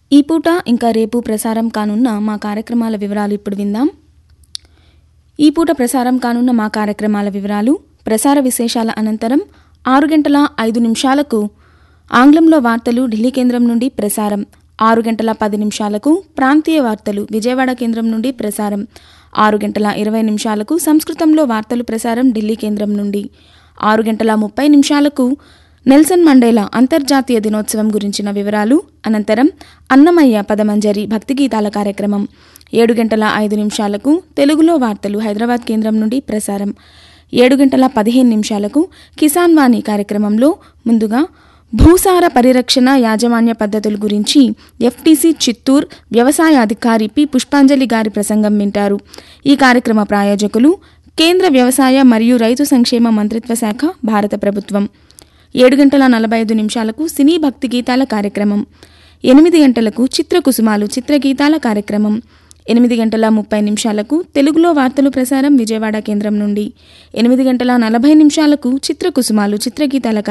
ఈ పూట ఇంకా రేపు ప్రసారం కానున్న మా కార్యక్రమాల వివరాలు ఇప్పుడు విందాం ఈ పూట ప్రసారం కానున్న మా కార్యక్రమాల వివరాలు ప్రసార విశేషాల అనంతరం ఆరు గంటల ఐదు నిమిషాలకు ఆంగ్లంలో వార్తలు ఢిల్లీ కేంద్రం నుండి ప్రసారం ఆరు గంటల పది నిమిషాలకు ప్రాంతీయ వార్తలు విజయవాడ కేంద్రం నుండి ప్రసారం ఆరు గంటల ఇరవై నిమిషాలకు సంస్కృతంలో వార్తలు ప్రసారం ఢిల్లీ కేంద్రం నుండి ఆరు గంటల ముప్పై నిమిషాలకు నెల్సన్ మండేలా అంతర్జాతీయ దినోత్సవం గురించిన వివరాలు అనంతరం అన్నమయ్య పదమంజరి భక్తి గీతాల కార్యక్రమం ఏడు గంటల ఐదు నిమిషాలకు తెలుగులో వార్తలు హైదరాబాద్ కేంద్రం నుండి ప్రసారం ఏడు గంటల పదిహేను నిమిషాలకు కిసాన్ వాణి కార్యక్రమంలో ముందుగా భూసార పరిరక్షణ యాజమాన్య పద్ధతుల గురించి ఎఫ్టీసీ చిత్తూర్ వ్యవసాయ అధికారి పి పుష్పాంజలి గారి ప్రసంగం వింటారు ఈ కార్యక్రమ ప్రాయోజకులు కేంద్ర వ్యవసాయ మరియు రైతు సంక్షేమ మంత్రిత్వ శాఖ భారత ప్రభుత్వం ఏడు గంటల నలభై ఐదు నిమిషాలకు సినీ భక్తి గీతాల కార్యక్రమం ఎనిమిది గంటలకు చిత్రకుసుమాలు చిత్రగీతాల కార్యక్రమం ఎనిమిది గంటల ముప్పై నిమిషాలకు తెలుగులో వార్తలు ప్రసారం విజయవాడ కేంద్రం నుండి ఎనిమిది గంటల నలభై నిమిషాలకు చిత్రకుసుమాలు చిత్రగీతాల